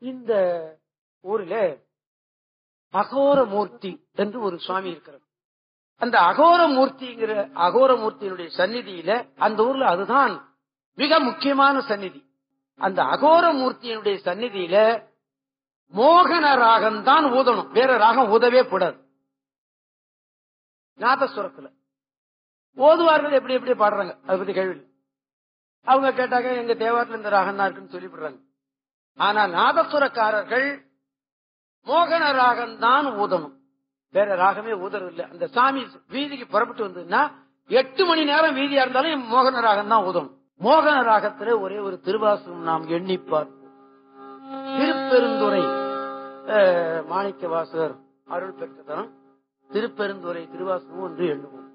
இந்த ஊரில அகோரமூர்த்தி என்று ஒரு சுவாமி இருக்கிறார் அந்த அகோரமூர்த்திங்கிற அகோரமூர்த்தியினுடைய சந்நிதியில அந்த ஊர்ல அதுதான் மிக முக்கியமான சந்நிதி அந்த அகோரமூர்த்தியினுடைய சந்நிதியில மோகன ராகம் தான் ஊதணும் வேற ராகம் ஊதவே கூடாது நாதஸ்வரத்துல ஓதுவார்கள் எப்படி எப்படி பாடுறாங்க அதை பத்தி கேள்வி இல்லை. அவங்க கேட்டாக்க எங்க தேவாரத்துல இந்த ராகம் தான் இருக்குன்னு சொல்லிவிடுறாங்க ஆனா நாதஸ்வரக்காரர்கள் மோகன ராகம் தான் ஊதணும் வேற ராகமே ஊதறது இல்லை அந்த சாமி வீதிக்கு புறப்பட்டு வந்ததுன்னா எட்டு மணி நேரம் வீதியா இருந்தாலும் மோகன ராகம் தான் ஊதணும் மோகன ராகத்துல ஒரே ஒரு திருவாசகம் நாம் எண்ணி பார்ப்போம் திருப்பெருந்துறை அஹ், மாணிக்க வாசகர் அருள் பெற்ற தரம் திருப்பெருந்துறை திருவாசகம் ஒன்று எண்ணுவோம்